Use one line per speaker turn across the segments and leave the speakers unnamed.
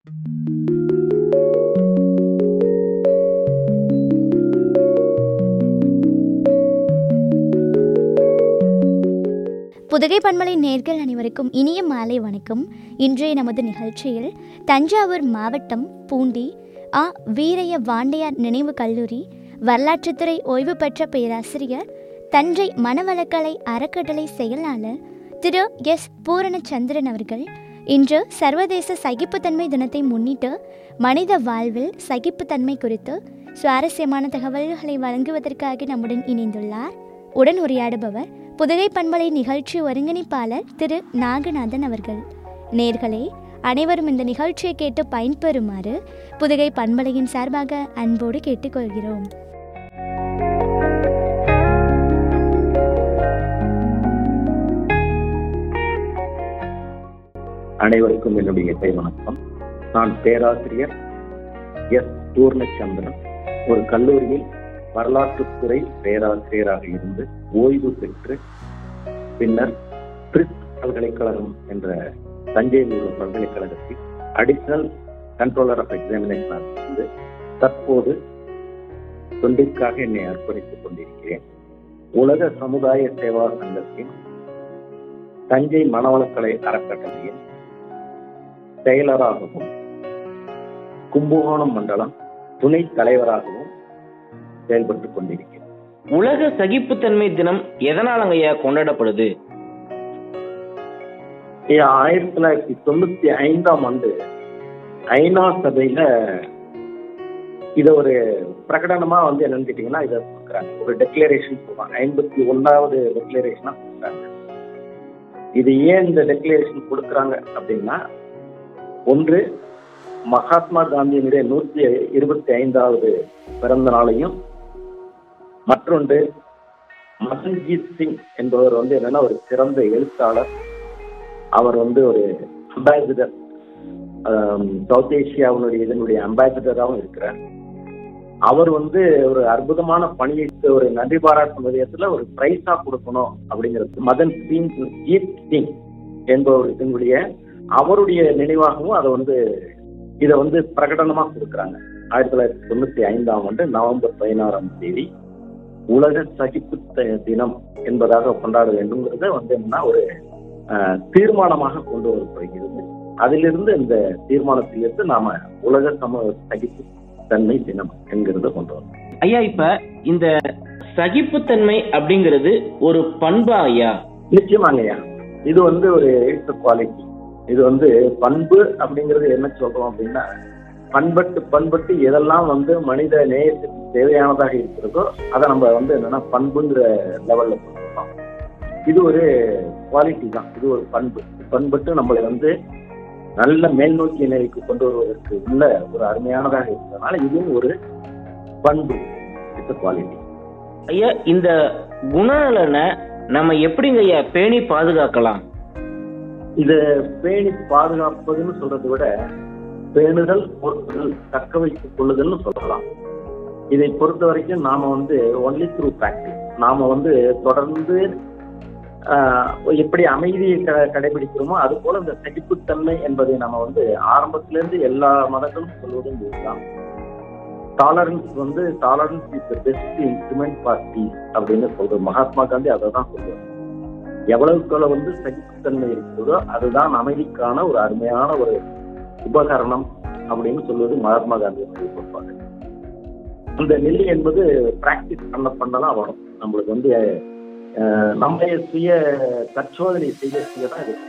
புதுகை பண்பலை நேர்கள் அனைவருக்கும் இனிய மாலை வணக்கம் இன்றைய நமது நிகழ்ச்சியில் தஞ்சாவூர் மாவட்டம் பூண்டி ஆ வீரைய வாண்டையார் நினைவு கல்லூரி வரலாற்றுத்துறை ஓய்வு பெற்ற பேராசிரியர் தஞ்சை மனவளக்கலை அறக்கட்டளை செயலாளர் திரு எஸ் பூரணச்சந்திரன் அவர்கள் இன்று சர்வதேச சகிப்புத்தன்மை தினத்தை முன்னிட்டு மனித வாழ்வில் சகிப்புத்தன்மை குறித்து சுவாரஸ்யமான தகவல்களை வழங்குவதற்காக நம்முடன் இணைந்துள்ளார் உடன் உரையாடுபவர் புதுகை பண்பலை நிகழ்ச்சி ஒருங்கிணைப்பாளர் திரு நாகநாதன் அவர்கள் நேர்களே அனைவரும் இந்த நிகழ்ச்சியை கேட்டு பயன்பெறுமாறு புதுகை பண்பலையின் சார்பாக அன்போடு கேட்டுக்கொள்கிறோம்
அனைவருக்கும் என்னுடைய கை வணக்கம் நான் பேராசிரியர் எஸ் பூர்ணச்சந்திரன் ஒரு கல்லூரியில் வரலாற்றுத்துறை பேராசிரியராக இருந்து ஓய்வு பெற்று பின்னர் பிரித் பல்கலைக்கழகம் என்ற தஞ்சையில் உள்ள பல்கலைக்கழகத்தில் அடிஷனல் கண்ட்ரோலர் ஆஃப் எக்ஸாமினேஷன் இருந்து தற்போது தொண்டிற்காக என்னை அர்ப்பணித்துக் கொண்டிருக்கிறேன் உலக சமுதாய சேவா சங்கத்தின் தஞ்சை மனவளக்கலை அறக்கட்டளையின் செயலராகவும் கும்பகோணம் மண்டலம் துணைத் தலைவராகவும் செயல்பட்டுக் கொண்டிருக்கிறேன்
உலக சகிப்புத்தன்மை தினம் எதனாலங்க ஐயா கொண்டாடப்படுது
இது ஆயிரத்தி தொள்ளாயிரத்தி தொண்ணூத்தி ஐந்தாம் ஆண்டு ஐநா சபையில இத ஒரு பிரகடனமா வந்து என்னன்னு கேட்டீங்கன்னா இதை கொடுக்குறாங்க ஒரு டெக்ளரேஷன் சொல்லுவாங்க ஐம்பத்தி ஒன்னாவது டெக்ளரேஷனா கொடுக்குறாங்க இது ஏன் இந்த டெக்ளரேஷன் கொடுக்குறாங்க அப்படின்னா ஒன்று மகாத்மா காந்தியினுடைய நூற்றி இருபத்தி ஐந்தாவது பிறந்த நாளையும் மற்றொன்று மதன்ஜீத் சிங் என்பவர் வந்து என்னன்னா ஒரு சிறந்த எழுத்தாளர் அவர் வந்து ஒரு அம்பாசிடர் சவுத் ஏசியாவினுடைய இதனுடைய அம்பாசிடராகவும் இருக்கிறார் அவர் வந்து ஒரு அற்புதமான பணியை ஒரு நன்றி பாராட்டும் விதயத்துல ஒரு பிரைஸா கொடுக்கணும் அப்படிங்கிறது மதன் சிங் ஜீத் சிங் என்பவர் இதனுடைய அவருடைய நினைவாகவும் அதை வந்து இதை வந்து பிரகடனமா கொடுக்குறாங்க ஆயிரத்தி தொள்ளாயிரத்தி தொண்ணூத்தி ஐந்தாம் ஆண்டு நவம்பர் பதினாறாம் தேதி உலக சகிப்பு த- தினம் என்பதாக கொண்டாட வேண்டும்ங்கிறத வந்து என்னன்னா ஒரு அஹ், தீர்மானமாக கொண்டு வரப்படுகிறது அதிலிருந்து இந்த தீர்மானத்திலிருந்து நாம உலக சம சகிப்பு தன்மை தினம் என்கிறத கொண்டு வரோம்
ஐயா இப்ப இந்த சகிப்புத்தன்மை அப்படிங்கிறது ஒரு பண்பா ஐயா
நிச்சயமாங்கய்யா இது வந்து ஒரு இட்ஸ் குவாலிட்டி இது வந்து பண்பு அப்படிங்கிறது என்ன சொல்றோம் அப்படின்னா பண்பட்டு பண்பட்டு எதெல்லாம் வந்து மனித நேயத்துக்கு தேவையானதாக இருக்கிறதோ அதை நம்ம வந்து என்னன்னா பண்புங்கிற லெவல்ல சொல்றோம் இது ஒரு குவாலிட்டி தான் இது ஒரு பண்பு பண்பட்டு நம்மளை வந்து நல்ல மேல் நோக்கிய நிலைக்கு கொண்டு வருவதற்கு உள்ள ஒரு அருமையானதாக இருக்கிறதுனால இதுவும் ஒரு பண்பு இட்ஸ் குவாலிட்டி
ஐயா இந்த குணநலனை நம்ம எப்படிங்க ஐயா பேணி பாதுகாக்கலாம்
இத பேணி பாதுகாப்பதுன்னு சொல்றதை விட பேணுதல் பொறுத்துதல் தக்க வைத்துக் கொள்ளுதல்னு சொல்லலாம் இதை பொறுத்த வரைக்கும் நாம வந்து ஒன்லி த்ரூ பிராக்டிஸ் நாம வந்து தொடர்ந்து ஆஹ், எப்படி அமைதியை க- கடைபிடிக்கிறோமோ அது போல இந்த சகிப்புத்தன்மை என்பதை நம்ம வந்து ஆரம்பத்துல இருந்து எல்லா மதங்களும் சொல்வதும் இதுதான் டாலரன்ஸ் வந்து tolerance is the best instrument for peace அப்படின்னு சொல்றது மகாத்மா காந்தி அதை தான் சொல்லுவார் எவ்வளவுக்கு வந்து சகிப்புத்தன்மை இருக்கிறதோ அதுதான் அமைதிக்கான ஒரு அருமையான ஒரு உபகரணம் அப்படின்னு சொல்வது மகாத்மா காந்தி சொல்லுவாங்க அந்த நிலை என்பது பிராக்டிஸ் பண்ண பண்ணதான் வரும் நம்மளுக்கு வந்து அஹ், நம்மளே சுய தற்சோதனை செய்ய செய்ய தான் இது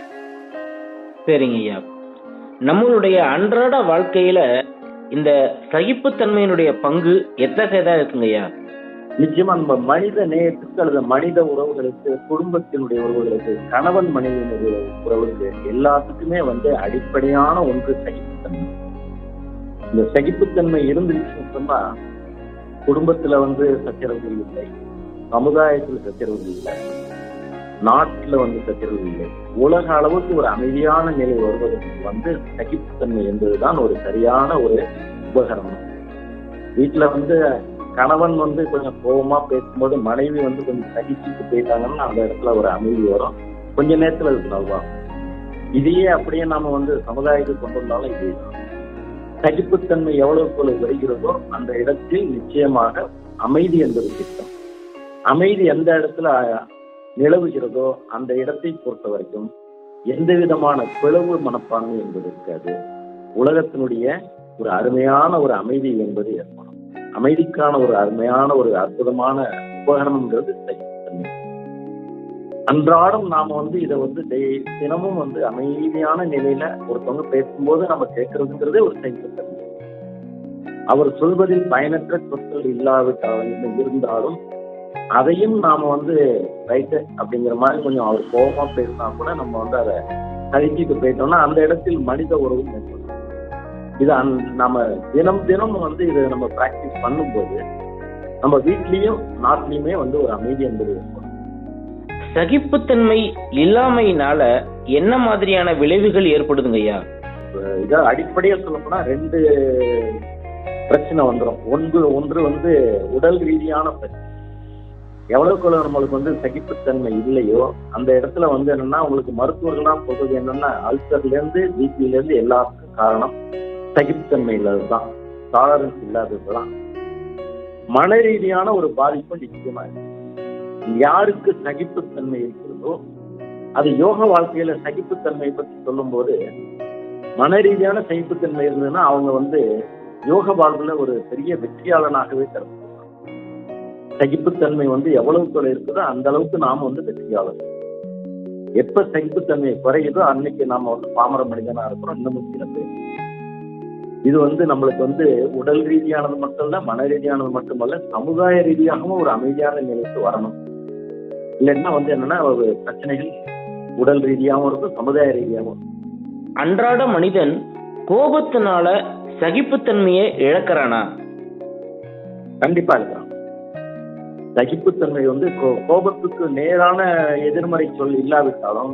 சரிங்க ஐயா நம்மளுடைய அன்றாட வாழ்க்கையில இந்த சகிப்புத்தன்மையினுடைய பங்கு எத்தகையதா இருக்குங்க ஐயா
நிச்சயமா நம்ம மனித நேயத்துக்கு அல்லது மனித உறவுகளுக்கு குடும்பத்தினுடைய உறவுகளுக்கு கணவன் மனைவியினுடைய உறவுக்கு எல்லாத்துக்குமே வந்து அடிப்படையான ஒன்று சகிப்புத்தன்மை இந்த சகிப்புத்தன்மை இருந்துச்சுன்னு சொன்னா குடும்பத்துல வந்து சச்சரவுகள் இல்லை சமுதாயத்துல சச்சரவுகள் இல்லை நாட்டுல வந்து சச்சரவுகள் இல்லை உலக அளவுக்கு ஒரு அமைதியான நிலை வருவதற்கு வந்து சகிப்புத்தன்மை என்பதுதான் ஒரு சரியான ஒரு உபகரணம் வீட்டுல வந்து கணவன் வந்து கொஞ்சம் கோபமா பேசும்போது மனைவி வந்து கொஞ்சம் சகிச்சுட்டு போயிட்டாங்கன்னா அந்த இடத்துல ஒரு அமைதி வரும் கொஞ்ச நேரத்துல அது நல்வாகும் இதையே அப்படியே நாம வந்து சமுதாயத்துக்கு கொண்டு வந்தாலும் இதே சகிப்புத்தன்மை எவ்வளவுக்கு எவ்வளவு வருகிறதோ அந்த இடத்தில் நிச்சயமாக அமைதி என்பது திட்டம் அமைதி எந்த இடத்துல அஹ், நிலவுகிறதோ அந்த இடத்தை பொறுத்த வரைக்கும் எந்த விதமான பிளவு மனப்பான்மை என்பது இருக்காது உலகத்தினுடைய ஒரு அருமையான ஒரு அமைதி என்பது ஏற்படும் அமைதிக்கான ஒரு அருமையான ஒரு அற்புதமான உபகரணம்ங்கிறது சகிப்புத்தன்மை அன்றாடம் நாம வந்து இதை வந்து டெய்- தினமும் வந்து அமைதியான நிலையில ஒருத்தவங்க பேசும்போது நம்ம கேட்கறதுங்கிறதே ஒரு சகிப்புத்தன்மை அவர் சொல்வதில் பயனற்ற சொற்கள் இல்லாவிட்டாலும் இருந்தாலும் அதையும் நாம வந்து ரைட்டு அப்படிங்கிற மாதிரி கொஞ்சம் அவர் கோபமா பேசினா கூட நம்ம வந்து அதை சகிச்சுட்டு போயிட்டோம்னா அந்த இடத்தில் மனித உறவு மேம்படும் இது அந்- நம்ம தினம் தினம் வந்து இதை நம்ம பிராக்டிஸ் பண்ணும்போது நம்ம வீட்லயும் நாட்டிலையுமே வந்து ஒரு அமைதி என்பது ஏற்படும்
சகிப்புத்தன்மை இல்லாமையினால என்ன மாதிரியான விளைவுகள் ஏற்படுதுங்க ஐயா
இதை அடிப்படையா சொல்ல போனா ரெண்டு பிரச்சனை வந்துடும் ஒன்று ஒன்று வந்து உடல் ரீதியான பிரச்சனை எவ்வளவுக்கு எவ்வளவு நம்மளுக்கு வந்து சகிப்புத்தன்மை இல்லையோ அந்த இடத்துல வந்து என்னன்னா உங்களுக்கு மருத்துவர்கள்லாம் சொல்றது என்னன்னா அல்சர்ல இருந்து பிபில இருந்து எல்லாத்துக்கும் காரணம் சகிப்புத்தன்மை இல்லாததுதான் டாலரன்ஸ் இல்லாததுதான் மன ரீதியான ஒரு பாதிப்பு நிச்சயமா இருக்கு யாருக்கு சகிப்புத்தன்மை இருக்கிறதோ அது யோக வாழ்க்கையில சகிப்புத்தன்மை பத்தி சொல்லும்போது மன ரீதியான சகிப்புத்தன்மை இருந்ததுன்னா அவங்க வந்து யோக வாழ்வுல ஒரு பெரிய வெற்றியாளனாகவே கருது சகிப்புத்தன்மை வந்து எவ்வளவுக்கு எவ்வளவு இருக்குதோ அந்த அளவுக்கு நாம வந்து வெற்றியாளர் எப்ப சகிப்புத்தன்மை குறையுதோ அன்னைக்கு நாம வந்து பாமர மனிதனா இருக்கிறோம் இன்னமும் சில பேர் இது வந்து நம்மளுக்கு வந்து உடல் ரீதியானது மட்டும் இல்ல மன ரீதியானது மட்டுமல்ல சமுதாய ரீதியாகவும் ஒரு அமைதியான நிலைக்கு வரணும் இல்லைன்னா வந்து என்னன்னா ஒரு பிரச்சனைகள் உடல் ரீதியாகவும் இருக்கும் சமுதாய ரீதியாகவும் இருக்கும்.
அன்றாட மனிதன் கோபத்தினால சகிப்புத்தன்மையை இழக்கிறானா
கண்டிப்பா இருக்கலாம் சகிப்புத்தன்மை வந்து கோ- கோபத்துக்கு நேரான எதிர்மறை சொல் இல்லாவிட்டாலும்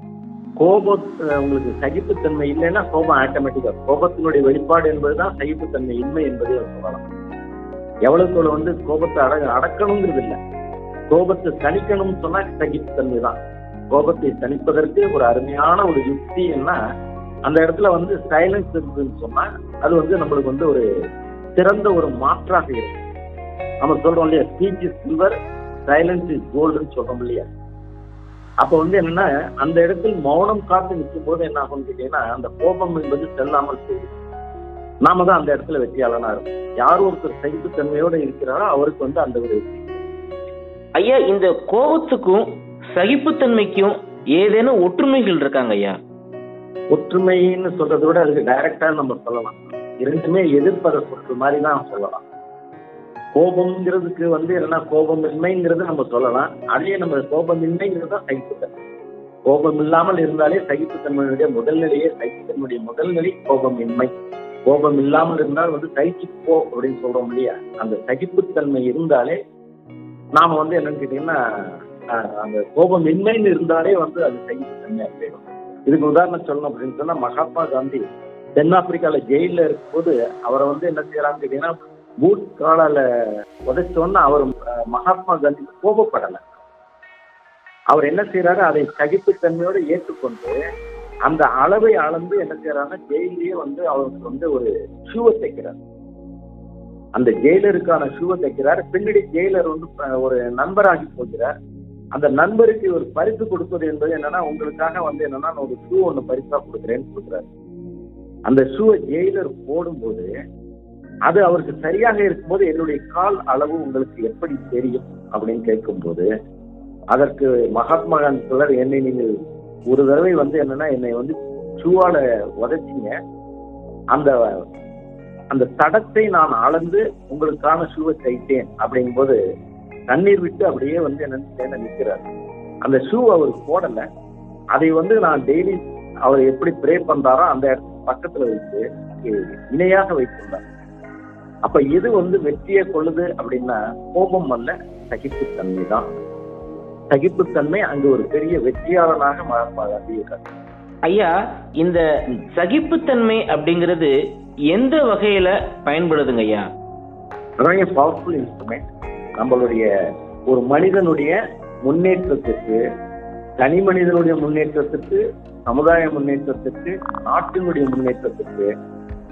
கோப அஹ் உங்களுக்கு சகிப்புத்தன்மை இல்லைன்னா கோபம் ஆட்டோமேட்டிக்கா கோபத்தினுடைய வெளிப்பாடு என்பதுதான் சகிப்புத்தன்மை இன்மை என்பதே சொல்லலாம் எவ்வளவுக்கு எவ்வளவு வந்து கோபத்தை அட அடக்கணுங்கிறது இல்லை கோபத்தை தணிக்கணும்னு சொன்னா சகிப்புத்தன்மை தான் கோபத்தை தணிப்பதற்கு ஒரு அருமையான ஒரு யுக்தி என்ன அந்த இடத்துல வந்து சைலன்ஸ் இருந்ததுன்னு சொன்னா அது வந்து நம்மளுக்கு வந்து ஒரு சிறந்த ஒரு மாற்றாக இருக்கும் நம்ம சொல்றோம் இல்லையா speech is silver silence is கோல்டுன்னு சொல்றோம் இல்லையா அப்ப வந்து என்னன்னா அந்த இடத்தில் மௌனம் காத்து நிற்கும் போது என்ன ஆகும் கேட்டீங்கன்னா அந்த கோபம் என்பது செல்லாமல் போகும் நாம தான் அந்த இடத்துல வெற்றியாளனா இருக்கும் யார் ஒருத்தர் சகிப்புத்தன்மையோட இருக்கிறாரோ அவருக்கு வந்து அந்த ஒரு வெற்றி
ஐயா இந்த கோபத்துக்கும் சகிப்புத்தன்மைக்கும் ஏதேனும் ஒற்றுமைகள் இருக்காங்க ஐயா
ஒற்றுமைன்னு சொல்றதை விட அதுக்கு டைரக்டா நம்ம சொல்லலாம் இரண்டுமே எதிர்ப்பத சொற்கள் மாதிரி தான் சொல்லலாம் கோபம்ங்கிறதுக்கு வந்து என்னன்னா கோபமின்மைங்கிறது நம்ம சொல்லலாம் அதே நம்ம கோபமின்மைங்கிறது தான் சகிப்புத்தன்மை கோபம் இல்லாமல் இருந்தாலே சகிப்புத்தன்மையுடைய முதல் நிலையே சகிப்புத்தன்மையுடைய முதல் நிலை கோபமின்மை கோபம் இல்லாமல் இருந்தால் வந்து சகிச்சு போ அப்படின்னு சொல்றோம் இல்லையா அந்த சகிப்புத்தன்மை இருந்தாலே நாம வந்து என்னன்னு கேட்டீங்கன்னா ஆஹ், அந்த கோபமின்மைன்னு இருந்தாலே வந்து அது சகிப்புத்தன்மையா போயிடும் இதுக்கு உதாரணம் சொல்லணும் அப்படின்னு சொன்னா மகாத்மா காந்தி தென்னாப்பிரிக்கால ஜெயில இருக்கும்போது அவரை வந்து என்ன செய்யறான்னு கேட்டீங்கன்னா பூட் காலால உதைச்சோன்னா அவர் அஹ், மகாத்மா காந்தி கோபப்படல அவர் என்ன செய்யறாரு அதை சகிப்புத்தன்மையோட ஏற்றுக்கொண்டு அந்த அளவை அளந்து என்ன செய்யறாருன்னா ஜெயிலேயே வந்து அவருக்கு வந்து ஒரு ஷூவை தைக்கிறார் அந்த ஜெயிலருக்கான ஷூவை தைக்கிறார் பின்னாடி ஜெயிலர் வந்து அஹ், ஒரு நண்பராகி போகிறார் அந்த நண்பருக்கு ஒரு பரிசு கொடுப்பது என்பது என்னன்னா உங்களுக்காக வந்து என்னன்னா நான் ஒரு ஷூ ஒன்று பரிசா கொடுக்குறேன்னு கொடுக்குறாரு அந்த ஷூவை ஜெயிலர் போடும்போது அது அவருக்கு சரியாக இருக்கும்போது என்னுடைய கால் அளவு உங்களுக்கு எப்படி தெரியும் அப்படின்னு கேட்கும்போது அதற்கு மகாத்மா காந்தி சொல்றாரு என்னை நீங்கள் ஒரு தடவை வந்து என்னன்னா என்னை வந்து ஷூவால உதைச்சிங்க அந்த அந்த தடத்தை நான் அளந்து உங்களுக்கான ஷூவை தைத்தேன் அப்படிங்கும்போது தண்ணீர் விட்டு அப்படியே வந்து என்ன நிற்கிறார் அந்த ஷூ அவர் போடல அதை வந்து நான் டெய்லி அவர் எப்படி ப்ரே பண்றாரோ அந்த இடத்துக்கு பக்கத்துல வைத்து இணையாக வைத்துள்ளார் அப்ப எது வந்து வெற்றியை கொள்ளுது அப்படின்னா கோபம் அல்ல சகிப்புத்தன்மை தான் சகிப்புத்தன்மை அங்கு ஒரு பெரிய வெற்றியாளனாக மகாத்மா காந்தி இருக்கார்
ஐயா இந்த சகிப்புத்தன்மை அப்படிங்கிறது எந்த வகையில பயன்படுதுங்க ஐயா
அதான் பவர்ஃபுல் இன்ஸ்ட்ருமெண்ட் நம்மளுடைய ஒரு மனிதனுடைய முன்னேற்றத்திற்கு தனி மனிதனுடைய முன்னேற்றத்திற்கு சமுதாய முன்னேற்றத்திற்கு நாட்டினுடைய முன்னேற்றத்திற்கு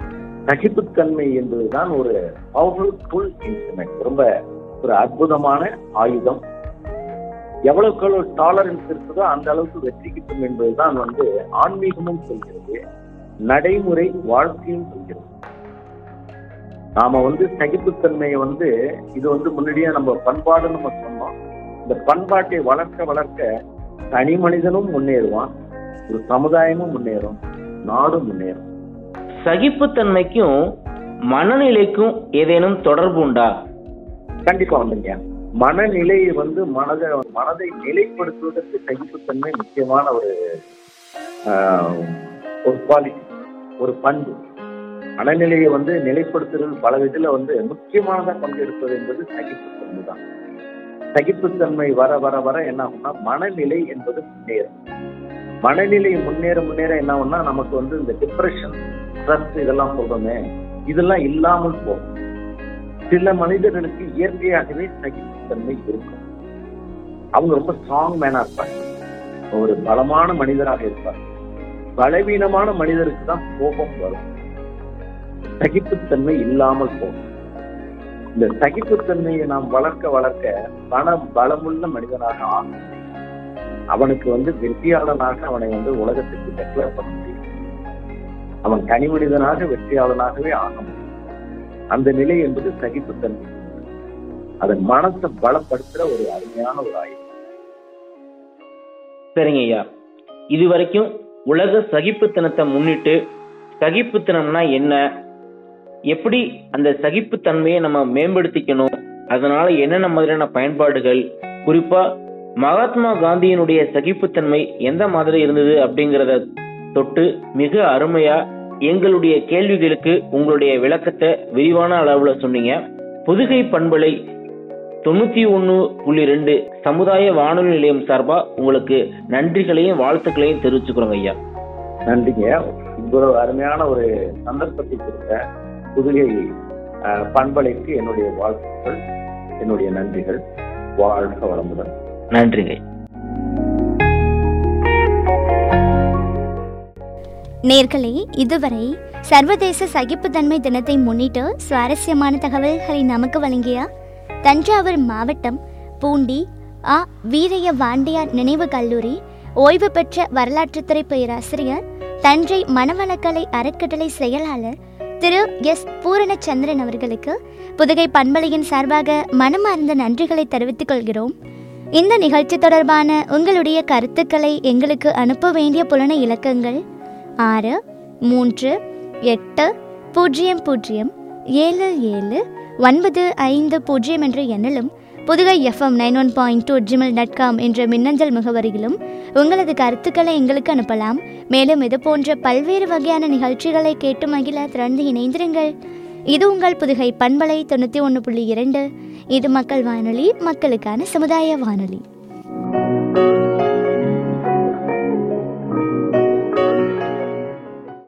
சகிப்புத்தன்மை என்பதுதான் ஒரு பவர்ஃபுல் இன்ஸ்ட்ருமெண்ட் ரொம்ப ஒரு அற்புதமான ஆயுதம் எவ்வளவுக்கு எவ்வளவு டாலரன்ஸ் இருக்குதோ அந்த அளவுக்கு வெற்றி கிட்டும் என்பதுதான் வந்து ஆன்மீகமும் சொல்கிறது நடைமுறை வாழ்க்கையும் சொல்கிறது நாம வந்து சகிப்புத்தன்மையை வந்து இது வந்து முன்னாடியே நம்ம பண்பாடு நம்ம சொன்னோம் இந்த பண்பாட்டை வளர்க்க வளர்க்க தனி மனிதனும் முன்னேறுவான் ஒரு சமுதாயமும் முன்னேறும் நாடும் முன்னேறும்
சகிப்புத்தன்மைக்கும் மனநிலைக்கும் ஏதேனும் தொடர்பு உண்டா
கண்டிப்பா வந்துங்க மனநிலை வந்து மனதை மனதை நிலைப்படுத்துவதற்கு சகிப்புத்தன்மை முக்கியமான ஒரு ஆஹ், ஒரு குவாலிட்டி ஒரு பண்பு மனநிலையை வந்து நிலைப்படுத்துறது பல விதத்துல வந்து முக்கியமானதா பங்கெடுப்பது என்பது சகிப்புத்தன்மை தான் சகிப்புத்தன்மை வர வர வர என்ன ஆகும்னா மனநிலை என்பது முன்னேறும் மனநிலை முன்னேற முன்னேற என்ன ஆகும்னா நமக்கு வந்து இந்த டிப்ரெஷன் ஸ்ட்ரெஸ் இதெல்லாம் சொல்றோமே இதெல்லாம் இல்லாமல் போகும் சில மனிதர்களுக்கு இயற்கையாகவே சகிப்புத்தன்மை இருக்கும் அவங்க ரொம்ப ஸ்ட்ராங் மேனா இருப்பாங்க ஒரு பலமான மனிதராக இருப்பார் பலவீனமான மனிதருக்கு தான் கோபம் வரும் சகிப்புத்தன்மை இல்லாமல் போகும் இந்த சகிப்புத்தன்மையை நாம் வளர்க்க வளர்க்க பணம் பலமுள்ள மனிதனாக ஆகும் அவனுக்கு வந்து வெற்றியாளனாக அவனை வந்து உலகத்துக்கு டெக்ளேர் பண்ண முடியும் அவன் தனி மனிதனாக வெற்றியாளனாகவே ஆக முடியும் அந்த நிலை என்பது சகிப்புத்தன்மை அதன் மனசை பலப்படுத்துற ஒரு அருமையான ஒரு ஆயுதம்
சரிங்க ஐயா இது வரைக்கும் உலக சகிப்புத்தனத்தை முன்னிட்டு சகிப்புத்தனம்னா என்ன எப்படி அந்த சகிப்புத்தன்மையை நம்ம மேம்படுத்திக்கணும் அதனால என்னென்ன மாதிரியான பயன்பாடுகள் குறிப்பா மகாத்மா காந்தியினுடைய சகிப்புத்தன்மை எந்த மாதிரி இருந்தது அப்படிங்கறத தொட்டு மிக அருமையா எங்களுடைய கேள்விகளுக்கு உங்களுடைய விளக்கத்தை விரிவான அளவுல சொன்னீங்க புதுகை பண்பலை தொண்ணூத்தி ஒன்னு புள்ளி ரெண்டு சமுதாய வானொலி நிலையம் சார்பா உங்களுக்கு நன்றிகளையும் வாழ்த்துக்களையும் தெரிவிச்சுக்கிறோங்க ஐயா
நன்றிங்க இவ்வளவு அருமையான ஒரு சந்தர்ப்பத்தை கொடுத்த புதுகை அஹ், பண்பலைக்கு என்னுடைய வாழ்த்துக்கள் என்னுடைய நன்றிகள் வாழ்க வளமுடன்
நன்றிங்க
நேர்களே இதுவரை சர்வதேச சகிப்புத்தன்மை தினத்தை முன்னிட்டு சுவாரஸ்யமான தகவல்களை நமக்கு வழங்கிய தஞ்சாவூர் மாவட்டம் பூண்டி ஆ வீரைய வாண்டியார் நினைவு கல்லூரி ஓய்வு பெற்ற வரலாற்றுத்துறை பேராசிரியர் தஞ்சை மனவளக்கலை அறக்கட்டளை செயலாளர் திரு எஸ் பூரணச்சந்திரன் அவர்களுக்கு புதுகை பண்பலையின் சார்பாக மனமார்ந்த நன்றிகளை தெரிவித்துக் கொள்கிறோம் இந்த நிகழ்ச்சி தொடர்பான உங்களுடைய கருத்துக்களை எங்களுக்கு அனுப்ப வேண்டிய புலன இலக்கங்கள் ஆறு மூன்று எட்டு பூஜ்ஜியம் பூஜ்ஜியம் ஏழு ஏழு ஒன்பது ஐந்து பூஜ்ஜியம் என்ற எண்ணிலும் Pudugai FM nine one point two Gmail dot com என்ற மின்னஞ்சல் முகவரியிலும் உங்களது கருத்துக்களை எங்களுக்கு அனுப்பலாம் மேலும் இது போன்ற பல்வேறு வகையான நிகழ்ச்சிகளை கேட்டு மகிழ திறந்து இணைந்திருங்கள் இது உங்கள் புதுகை பண்பலை தொண்ணூற்றி ஒன்று புள்ளி இரண்டு இது மக்கள் வானொலி மக்களுக்கான சமுதாய வானொலி